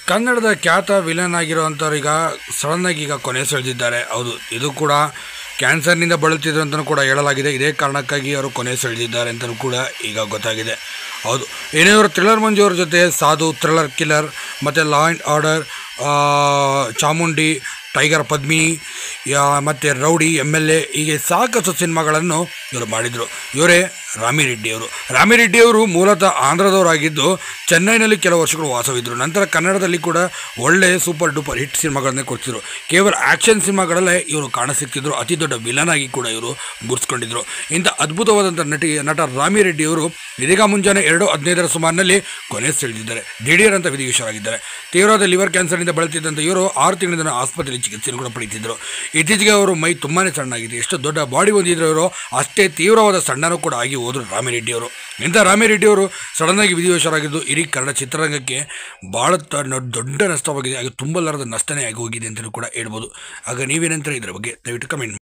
ಕನ್ನಡದ ಖ್ಯಾತ ವಿಲನ್ ಆಗಿರುವಂಥವ್ರು ಈಗ ಸಡನ್ನಾಗಿ ಈಗ ಕೊನೆ ಸೆಳೆದಿದ್ದಾರೆ ಹೌದು ಇದು ಕೂಡ ಕ್ಯಾನ್ಸರ್ನಿಂದ ಬಳಲ್ತಿದ್ರು ಅಂತಲೂ ಕೂಡ ಹೇಳಲಾಗಿದೆ ಇದೇ ಕಾರಣಕ್ಕಾಗಿ ಅವರು ಕೊನೆ ಸೆಳೆದಿದ್ದಾರೆ ಅಂತಲೂ ಕೂಡ ಈಗ ಗೊತ್ತಾಗಿದೆ ಹೌದು ಏನೇ ಇವರು ಥ್ರಿಲ್ಲರ್ ಮಂಜು ಅವ್ರ ಜೊತೆ ಸಾಧು ಥ್ರಿಲ್ಲರ್ ಕಿಲ್ಲರ್ ಮತ್ತು law and order Chamundi tiger Padmini ಮತ್ತು ರೌಡಿ ಎಮ್ ಎಲ್ ಎ ಹೀಗೆ ಸಾಕಷ್ಟು ಸಿನಿಮಾಗಳನ್ನು ಇವರು ಮಾಡಿದರು ಇವರೇ ರಾಮಿರೆಡ್ಡಿ ಅವರು ರಾಮಿರೆಡ್ಡಿ ಅವರು ಮೂಲತಃ ಆಂಧ್ರದವರಾಗಿದ್ದು ಚೆನ್ನೈನಲ್ಲಿ ಕೆಲವು ವರ್ಷಗಳು ವಾಸವಿದ್ದರು ನಂತರ ಕನ್ನಡದಲ್ಲಿ ಕೂಡ ಒಳ್ಳೆಯ ಸೂಪರ್ ಡೂಪರ್ ಹಿಟ್ ಸಿನಿಮಾಗಳನ್ನೇ ಕೊಡ್ತಿದ್ರು ಕೇವಲ ಆ್ಯಕ್ಷನ್ ಸಿನಿಮಾಗಳಲ್ಲೇ ಇವರು ಕಾಣಸಿಗ್ತಿದ್ರು ಅತಿ ದೊಡ್ಡ ವಿಲನ್ ಆಗಿ ಕೂಡ ಇವರು ಗುರ್ಸ್ಕೊಂಡಿದ್ರು ಇಂಥ ಅದ್ಭುತವಾದಂಥ ನಟಿ ನಟ ರಾಮಿರೆಡ್ಡಿ ಅವರು ಇದೀಗ ಮುಂಜಾನೆ ಎರಡು ಹದಿನೈದರ ಸುಮಾರಿನಲ್ಲಿ ಕೊನೆ ಸೆಳೆದಿದ್ದಾರೆ ದಿಢೀರ್ ಅಂತ ವಿಧಿವಿಷರಾಗಿದ್ದಾರೆ ತೀವ್ರವಾದ ಲಿವರ್ ಕ್ಯಾನ್ಸರ್ನಿಂದ ಬಳಲ್ತಿದ್ದಂಥ ಇವರು ಆರು ತಿಂಗಳಿಂದ ಆಸ್ಪತ್ರೆಯಲ್ಲಿ ಚಿಕಿತ್ಸೆಯನ್ನು ಕೂಡ ಪಡೀತಿದ್ರು ಇತ್ತೀಚೆಗೆ ಅವರು ಮೈ ತುಂಬಾ ಸಣ್ಣಾಗಿದೆ ಎಷ್ಟು ದೊಡ್ಡ ಬಾಡಿ ಹೊಂದಿದ್ರು ಇವರು ಅಷ್ಟೇ ತೀವ್ರವಾದ ಸಣ್ಣನೂ ಕೂಡ ಆಗಿ ಹೋದರು ರಾಮಿರೆಡ್ಡಿ ಅವರು ಇಂಥ ರಾಮಿರೆಡ್ಡಿ ಅವರು ಸಡನ್ನಾಗಿ ವಿಧಿವಶರಾಗಿದ್ದು ಇಡೀ ಕನ್ನಡ ಚಿತ್ರರಂಗಕ್ಕೆ ಭಾಳ ತ- ನ- ದೊಡ್ಡ ನಷ್ಟವಾಗಿದೆ ಹಾಗೆ ತುಂಬಲಾರದ ನಷ್ಟನೇ ಆಗಿ ಹೋಗಿದೆ ಅಂತಲೂ ಕೂಡ ಹೇಳ್ಬೋದು ಆಗ ನೀವೇನಂತಾರೆ ಇದರ ಬಗ್ಗೆ ದಯವಿಟ್ಟು ಕಮೆಂಟ್